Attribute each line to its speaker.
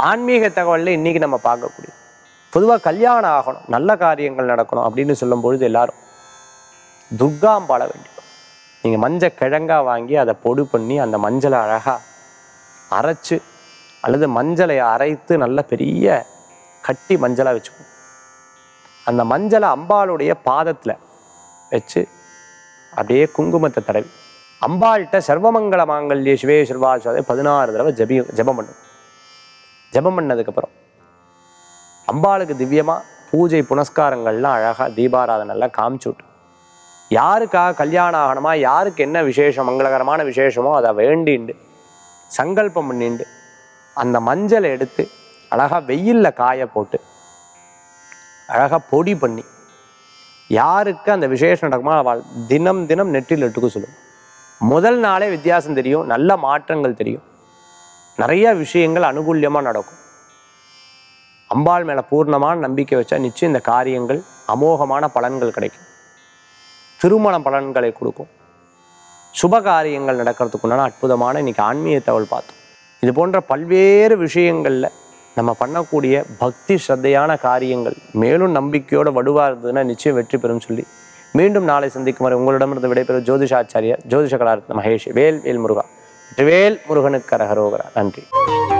Speaker 1: ஆன்மீக தகவலில் இன்னைக்கு நம்ம பார்க்கக்கூடிய பொதுவாக கல்யாணம் ஆகணும் நல்ல காரியங்கள் நடக்கணும் அப்படின்னு சொல்லும் பொழுது எல்லாரும் துர்காம்பாளை வேண்டிக்கும் நீங்கள் மஞ்சள் கிழங்கா வாங்கி அதை பொடி பண்ணி அந்த மஞ்சளை அழகாக அரைச்சு அல்லது மஞ்சளை அரைத்து நல்ல பெரிய கட்டி மஞ்சளாக வச்சுக்கணும் அந்த மஞ்சளை அம்பாளுடைய பாதத்தில் வச்சு அப்படியே குங்குமத்தை தடவி அம்பாள்கிட்ட சர்வமங்கள மாங்கல்ய சிவே சிவாசாதை பதினாறு தடவை ஜபி ஜபம் பண்ணும் ஜபம் பண்ணதுக்கப்புறம் அம்பாளுக்கு திவ்யமாக பூஜை புனஸ்காரங்கள்லாம் அழகாக தீபாராதனெல்லாம் காமிச்சு விட்டு யாருக்காக கல்யாணம் ஆகணுமா யாருக்கு என்ன விசேஷம் மங்களகரமான விசேஷமோ அதை வேண்டிண்டு சங்கல்பம் பண்ணிண்டு அந்த மஞ்சளை எடுத்து அழகாக வெயிலில் காய போட்டு அழகாக பொடி பண்ணி யாருக்கு அந்த விசேஷம் நடக்குமோ அவள் தினம் தினம் நெற்றில் இட்டுக்க சொல்லும் முதல் நாளே வித்தியாசம் தெரியும் நல்ல மாற்றங்கள் தெரியும் நிறைய விஷயங்கள் அனுகூல்யமாக நடக்கும் அம்பாள் மேலே பூர்ணமான நம்பிக்கை வச்சா நிச்சயம் இந்த காரியங்கள் அமோகமான பலன்கள் கிடைக்கும் திருமண பலன்களை கொடுக்கும் சுப காரியங்கள் நடக்கிறதுக்குண்டான அற்புதமான இன்னைக்கு ஆன்மீக தகவல் பார்த்தோம் இது போன்ற பல்வேறு விஷயங்களில் நம்ம பண்ணக்கூடிய பக்தி ஸ்ரத்தையான காரியங்கள் மேலும் நம்பிக்கையோட வலுவாக இருந்ததுன்னா நிச்சயம் வெற்றி பெறும் சொல்லி மீண்டும் நாளை சந்திக்கும் வரை உங்களிடமிருந்து விடைபெறும் ஜோதிஷாச்சாரியா ஜோதிஷ கலாரத்ன மகேஷ் வேல் வேல் முருகா வெற்றிவேல் முருகனுக்கு அரகரோகரா நன்றி